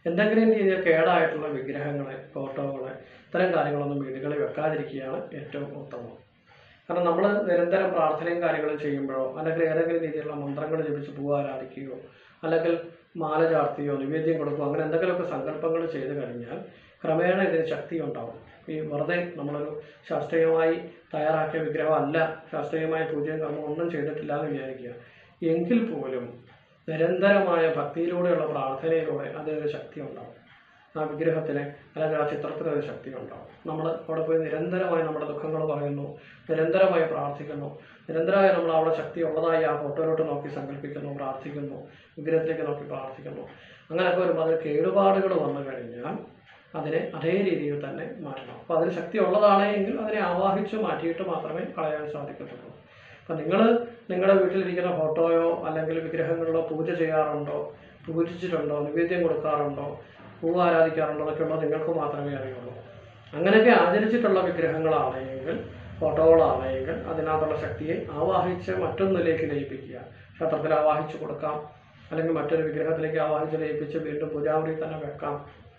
എന്തെങ്കിലും രീതിയിൽ കേടായിട്ടുള്ള വിഗ്രഹങ്ങളെ ഫോട്ടോകളെ ഇത്തരം കാര്യങ്ങളൊന്നും വീടുകളിൽ വെക്കാതിരിക്കുകയാണ് ഏറ്റവും ഉത്തമം കാരണം നമ്മൾ നിരന്തരം പ്രാർത്ഥനയും കാര്യങ്ങളും ചെയ്യുമ്പോഴോ അല്ലെങ്കിൽ ഏതെങ്കിലും രീതിയിലുള്ള മന്ത്രങ്ങൾ ജപിച്ച് പൂവ് ആരാധിക്കുകയോ അല്ലെങ്കിൽ മാല ചാർത്തിയോ നിവേദ്യം കൊടുക്കുകയോ അങ്ങനെ എന്തെങ്കിലുമൊക്കെ സങ്കല്പങ്ങൾ ചെയ്തു കഴിഞ്ഞാൽ ക്രമേണ ഇതിന് ശക്തി ഉണ്ടാവും ഈ വെറുതെ നമ്മളൊരു ശാസ്ത്രീയമായി തയ്യാറാക്കിയ വിഗ്രഹമല്ല ശാസ്ത്രീയമായ പൂജയും കർമ്മം ഒന്നും ചെയ്തിട്ടില്ല എന്ന് വിചാരിക്കുക എങ്കിൽ പോലും നിരന്തരമായ ഭക്തിയിലൂടെയുള്ള പ്രാർത്ഥനയിലൂടെ അതിനൊരു ശക്തി ഉണ്ടാവും ആ വിഗ്രഹത്തിന് അല്ലെങ്കിൽ ആ ചിത്രത്തിന് ഒരു ശക്തി ഉണ്ടാവും നമ്മൾ അവിടെ പോയി നിരന്തരമായി നമ്മുടെ ദുഃഖങ്ങൾ പറയുന്നു നിരന്തരമായി പ്രാർത്ഥിക്കുന്നു നിരന്തരമായി നമ്മൾ അവിടെ ശക്തി ഉള്ളതായി ആ ഫോട്ടോയിലോട്ട് നോക്കി സങ്കല്പിക്കുന്നു പ്രാർത്ഥിക്കുന്നു വിഗ്രഹത്തിലേക്ക് നോക്കി പ്രാർത്ഥിക്കുന്നു അങ്ങനെയൊക്കെ വരുമ്പോൾ അതിന് കേടുപാടുകൾ വന്നു കഴിഞ്ഞാൽ അതിനെ അതേ രീതിയിൽ തന്നെ മാറ്റണം അപ്പോൾ അതിന് ശക്തി ഉള്ളതാണ് എങ്കിൽ അതിനെ ആവാഹിച്ച് മാറ്റിയിട്ട് മാത്രമേ കളയാൻ സാധിക്കത്തുള്ളൂ അപ്പം നിങ്ങൾ നിങ്ങളുടെ വീട്ടിലിരിക്കുന്ന ഫോട്ടോയോ അല്ലെങ്കിൽ വിഗ്രഹങ്ങളിലോ പൂജ ചെയ്യാറുണ്ടോ പൂജിച്ചിട്ടുണ്ടോ നിവേദ്യം കൊടുക്കാറുണ്ടോ പൂവ് ആരാധിക്കാറുണ്ടോ എന്നൊക്കെയുള്ളത് നിങ്ങൾക്ക് മാത്രമേ അറിയുള്ളൂ അങ്ങനെയൊക്കെ ആചരിച്ചിട്ടുള്ള വിഗ്രഹങ്ങളാണെങ്കിൽ ഫോട്ടോകളാണെങ്കിൽ അതിനകത്തുള്ള ശക്തിയെ ആവാഹിച്ച് മറ്റൊന്നിലേക്ക് ലയിപ്പിക്കുക ക്ഷേത്രത്തിൽ ആവാഹിച്ച് കൊടുക്കാം അല്ലെങ്കിൽ മറ്റൊരു വിഗ്രഹത്തിലേക്ക് ആവാഹിച്ച് ലയിപ്പിച്ച് വീണ്ടും പൂജാമുറി തന്നെ വെക്കാം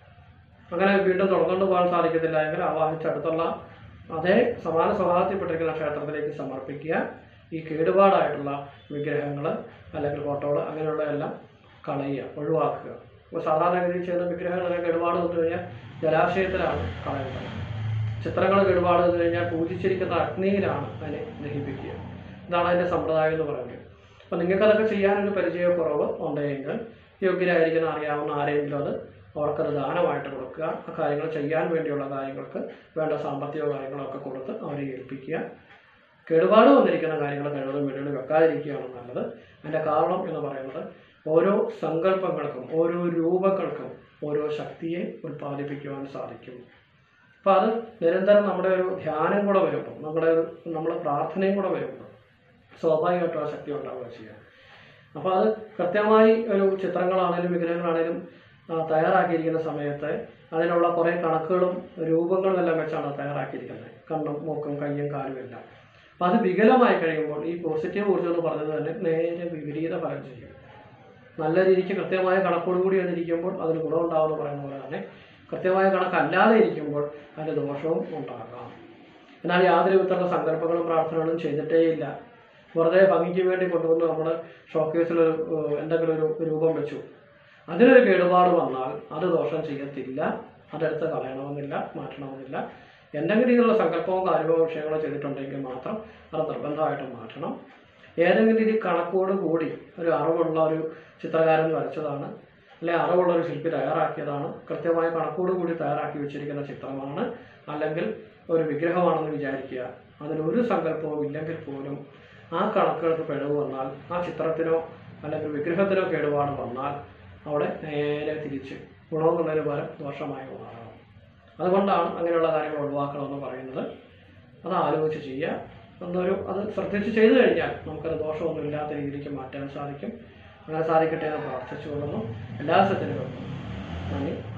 അങ്ങനെ വീണ്ടും തുടർന്നുകൊണ്ട് പോകാൻ സാധിക്കത്തില്ല എങ്കിൽ ആവാഹിച്ച് അടുത്തുള്ള അതേ സമാന സ്വഭാവത്തിൽപ്പെട്ടിരിക്കുന്ന ക്ഷേത്രത്തിലേക്ക് സമർപ്പിക്കുക ഈ കേടുപാടായിട്ടുള്ള വിഗ്രഹങ്ങൾ അല്ലെങ്കിൽ ഫോട്ടോകൾ അങ്ങനെയുള്ള എല്ലാം കളയുക ഒഴിവാക്കുക ഇപ്പോൾ സാധാരണഗതിയിൽ ചെയ്യുന്ന വിഗ്രഹങ്ങളൊക്കെ കേടുപാട് വന്നു കഴിഞ്ഞാൽ ജലാശയത്തിലാണ് കളയേണ്ടത് ചിത്രങ്ങൾ കേടുപാട് വന്നു കഴിഞ്ഞാൽ പൂജിച്ചിരിക്കുന്ന അഗ്നിയിലാണ് അതിനെ ദഹിപ്പിക്കുക ഇതാണ് അതിൻ്റെ സമ്പ്രദായം എന്ന് പറയുന്നത് അപ്പോൾ നിങ്ങൾക്കതൊക്കെ ചെയ്യാനൊരു പരിചയക്കുറവ് ഉണ്ടെങ്കിൽ യോഗ്യരായിരിക്കുന്ന അറിയാവുന്ന ആരെങ്കിലും അത് അവർക്കത് ദാനമായിട്ട് കൊടുക്കുക ആ കാര്യങ്ങൾ ചെയ്യാൻ വേണ്ടിയുള്ള കാര്യങ്ങൾക്ക് വേണ്ട സാമ്പത്തിക കാര്യങ്ങളൊക്കെ കൊടുത്ത് അവരെ ഏൽപ്പിക്കുക കേടുപാട് വന്നിരിക്കുന്ന കാര്യങ്ങൾ കഴിവതും വീടുകളിൽ വെക്കാതിരിക്കുകയാണ് നല്ലത് അതിൻ്റെ കാരണം എന്ന് പറയുന്നത് ഓരോ സങ്കല്പങ്ങൾക്കും ഓരോ രൂപങ്ങൾക്കും ഓരോ ശക്തിയെ ഉൽപ്പാദിപ്പിക്കുവാൻ സാധിക്കും അപ്പോൾ അത് നിരന്തരം നമ്മുടെ ഒരു ധ്യാനം കൂടെ വരുമ്പോൾ നമ്മുടെ ഒരു നമ്മുടെ പ്രാർത്ഥനയും കൂടെ വരുമ്പോൾ സ്വാഭാവികമായിട്ടും ആ ശക്തി ഉണ്ടാവുക ചെയ്യാം അപ്പോൾ അത് കൃത്യമായി ഒരു ചിത്രങ്ങളാണേലും വിഗ്രഹങ്ങളാണേലും ആ, തയ്യാറാക്കിയിരിക്കുന്ന സമയത്ത് അതിനുള്ള കുറേ കണക്കുകളും രൂപങ്ങളും എല്ലാം വെച്ചാണ് തയ്യാറാക്കിയിരിക്കുന്നത് കണ്ണും മൂക്കും കയ്യും കാലും എല്ലാം അപ്പോൾ അത് വികലമായി കഴിയുമ്പോൾ ഈ പോസിറ്റീവ് ഊർജ്ജം എന്ന് പറഞ്ഞത് തന്നെ നേരെ വിപരീത ഫലം ചെയ്യും നല്ല രീതിക്ക് കൃത്യമായ കണക്കോട് കൂടി അതിരിക്കുമ്പോൾ അതിന് ഗുണമുണ്ടാവുമെന്ന് പറയുന്ന പോലെ തന്നെ കൃത്യമായ കണക്കല്ലാതെ ഇരിക്കുമ്പോൾ അതിന് ദോഷവും ഉണ്ടാകാം എന്നാൽ യാതൊരു വിധത്തിലുള്ള സങ്കല്പങ്ങളും പ്രാർത്ഥനകളും ചെയ്തിട്ടേയില്ല വെറുതെ ഭംഗിക്ക് വേണ്ടി കൊണ്ടുവന്ന് നമ്മൾ ഷോക്കേസിൽ ഒരു ഏഹ്, എന്തെങ്കിലും ഒരു രൂപം വെച്ചു അതിനൊരു കേടുപാട് വന്നാൽ അത് ദോഷം ചെയ്യത്തില്ല അതെടുത്ത് കളയണമെന്നില്ല മാറ്റണമെന്നില്ല എന്തെങ്കിലും രീതിയിലുള്ള സങ്കല്പവും കാര്യമോ വിഷയങ്ങളോ ചെയ്തിട്ടുണ്ടെങ്കിൽ മാത്രം അത് നിർബന്ധമായിട്ടും മാറ്റണം ഏതെങ്കിലും രീതി കണക്കോട് കൂടി ഒരു അറിവുള്ള ഒരു ചിത്രകാരൻ വരച്ചതാണ് അല്ലെ അറിവുള്ള ഒരു ശില്പി തയ്യാറാക്കിയതാണ് കൃത്യമായ കണക്കോട് കൂടി തയ്യാറാക്കി വെച്ചിരിക്കുന്ന ചിത്രമാണ് അല്ലെങ്കിൽ ഒരു വിഗ്രഹമാണെന്ന് വിചാരിക്കുക അതിനൊരു സങ്കല്പവും ഇല്ലെങ്കിൽ പോലും ആ കണക്കുകൾക്ക് പിഴവ് വന്നാൽ ആ ചിത്രത്തിനോ അല്ലെങ്കിൽ വിഗ്രഹത്തിനോ കേടുപാട് വന്നാൽ അവിടെ നേരെ തിരിച്ച് ഗുണമെന്നുള്ളതിന് പകരം ദോഷമായി മാറണം അതുകൊണ്ടാണ് അങ്ങനെയുള്ള കാര്യങ്ങൾ ഒഴിവാക്കണമെന്ന് പറയുന്നത് അത് ആലോചിച്ച് ചെയ്യുക എന്നൊരു അത് ശ്രദ്ധിച്ച് ചെയ്തു കഴിഞ്ഞാൽ നമുക്കത് ദോഷമൊന്നും ഇല്ലാത്ത രീതിയിലേക്ക് മാറ്റാൻ സാധിക്കും അങ്ങനെ സാധിക്കട്ടെ എന്ന് പ്രാർത്ഥിച്ചു കൊള്ളുന്നു എല്ലാ സജ്ജനങ്ങൾക്കും നന്ദി